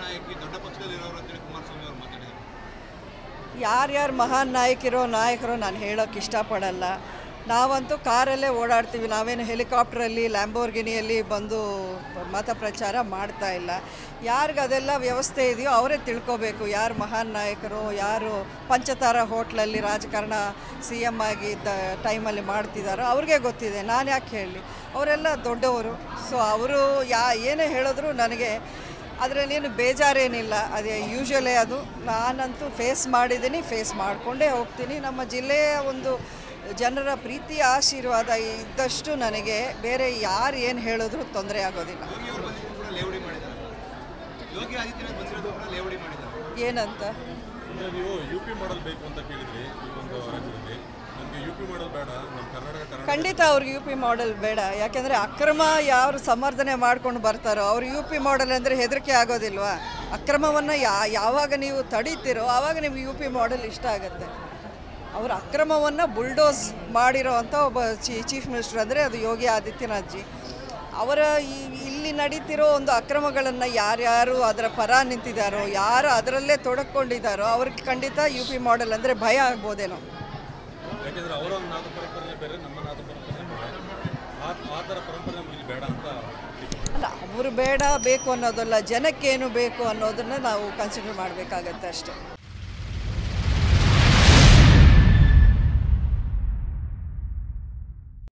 ನಾಯಕಿ ದೊಡ್ಡ ಪಕ್ಷದಲ್ಲಿರೋರು ಅಂತೇಳಿ ಕುಮಾರಸ್ವಾಮಿ ಅವರು ಮಾತಾಡಿದ್ದಾರೆ ಯಾರ್ಯಾರು ಮಹಾನ್ ನಾಯಕಿರೋ ನಾಯಕರೋ ನಾನು ಹೇಳೋಕ್ಕೆ ಇಷ್ಟಪಡಲ್ಲ ನಾವಂತೂ ಕಾರಲ್ಲೇ ಓಡಾಡ್ತೀವಿ ನಾವೇನು ಹೆಲಿಕಾಪ್ಟ್ರಲ್ಲಿ ಲ್ಯಾಂಬೋರ್ಗಿನಿಯಲ್ಲಿ ಬಂದು ಮತ ಪ್ರಚಾರ ಮಾಡ್ತಾ ಇಲ್ಲ ಯಾರಿಗೆ ಅದೆಲ್ಲ ವ್ಯವಸ್ಥೆ ಇದೆಯೋ ಅವರೇ ತಿಳ್ಕೊಬೇಕು ಯಾರು ಮಹಾನ್ ನಾಯಕರು ಯಾರು ಪಂಚತಾರ ಹೋಟ್ಲಲ್ಲಿ ರಾಜಕಾರಣ ಸಿ ಎಮ್ ಆಗಿದ್ದ ಟೈಮಲ್ಲಿ ಮಾಡ್ತಿದ್ದಾರೋ ಅವ್ರಿಗೆ ಗೊತ್ತಿದೆ ನಾನು ಯಾಕೆ ಹೇಳಲಿ ಅವರೆಲ್ಲ ದೊಡ್ಡವರು ಸೊ ಅವರು ಯಾ ಏನೇ ಹೇಳಿದ್ರು ನನಗೆ ಅದರಲ್ಲೇನು ಬೇಜಾರೇನಿಲ್ಲ ಅದೇ ಯೂಶ್ವಲೇ ಅದು ನಾನಂತೂ ಫೇಸ್ ಮಾಡಿದ್ದೀನಿ ಫೇಸ್ ಮಾಡಿಕೊಂಡೇ ಹೋಗ್ತೀನಿ ನಮ್ಮ ಜಿಲ್ಲೆಯ ಒಂದು ಜನರ ಪ್ರೀತಿ ಆಶೀರ್ವಾದ ಇದ್ದಷ್ಟು ನನಗೆ ಬೇರೆ ಯಾರು ಏನು ಹೇಳಿದ್ರು ತೊಂದರೆ ಆಗೋದಿಲ್ಲ ಯೋಗಿ ಅವರು ಬಂದಿದ್ದು ಕೂಡ ಲೇವಡಿ ಮಾಡಿದ್ದಾರೆ ಯೋಗಿ ಆದಿತ್ಯನಾಥ್ ಬಂದಿರೋದು ಕೂಡ ಲೇವಡಿ ಮಾಡಿದ್ದಾರೆ ಏನಂತ ಅಂದರೆ ನೀವು ಯು ಪಿ ಮಾಡಲ್ ಬೇಕು ಅಂತ ಕೇಳಿದ್ರಿ ಈ ಒಂದು ರಾಜ್ಯದಲ್ಲಿ ನಮಗೆ ಯು ಪಿ ಮಾಡಲ್ ಬೇಡ ನಮ್ಮ ಕರ್ನಾಟಕ ಕರ್ನಾಟಕ ಖಂಡಿತ ಅವ್ರಿಗೆ ಯು ಪಿ ಮಾಡೆಲ್ ಬೇಡ ಯಾಕೆಂದರೆ ಅಕ್ರಮ ಯಾರು ಸಮರ್ಥನೆ ಮಾಡ್ಕೊಂಡು ಬರ್ತಾರೋ ಅವ್ರು ಯು ಪಿ ಮಾಡೆಲ್ ಅಂದರೆ ಹೆದರಿಕೆ ಆಗೋದಿಲ್ವಾ ಅಕ್ರಮವನ್ನು ಯಾ ಯಾವಾಗ ನೀವು ತಡೀತಿರೋ ಆವಾಗ ನಿಮ್ಗೆ ಯು ಪಿ ಮಾಡೆಲ್ ಇಷ್ಟ ಆಗುತ್ತೆ ಅವ್ರ ಅಕ್ರಮವನ್ನು ಬುಲ್ಡೋಸ್ ಮಾಡಿರೋ ಅಂಥ ಒಬ್ಬ ಚೀ ಚೀಫ್ ಮಿನಿಸ್ಟರ್ ಅಂದರೆ ಅದು ಯೋಗಿ ಆದಿತ್ಯನಾಥ್ ಜಿ ಅವರ ಈ ಇಲ್ಲಿ ನಡೀತಿರೋ ಒಂದು ಅಕ್ರಮಗಳನ್ನು ಯಾರ್ಯಾರು ಅದರ ಪರ ನಿಂತಿದ್ದಾರೋ ಯಾರು ಅದರಲ್ಲೇ ತೊಡಕೊಂಡಿದ್ದಾರೋ ಅವ್ರಿಗೆ ಖಂಡಿತ ಯು ಪಿ ಮಾಡೆಲ್ ಅಂದರೆ ಭಯ ಆಗ್ಬೋದೇನೋ ಯಾಕೆಂದರೆ ಅವರ ಒಂದು ನಾದ ಪರಂಪರೆ ಬೇರೆ ನಮ್ಮ ನಾದ ಪರಂಪರೆ ಬೇರೆ ಆ ಆ ಥರ ಪರಂಪರೆ ನಮ್ಗೆ ಇಲ್ಲಿ ಬೇಡ ಅಂತ ಅಲ್ಲ ಅವರು ಬೇಡ ಬೇಕು ಅನ್ನೋದಲ್ಲ ಜನಕ್ಕೇನು ಬೇಕು ಅನ್ನೋದನ್ನು ನಾವು ಕನ್ಸಿಡರ್ ಮಾಡಬೇಕಾಗತ್ತೆ ಅಷ್ಟೇ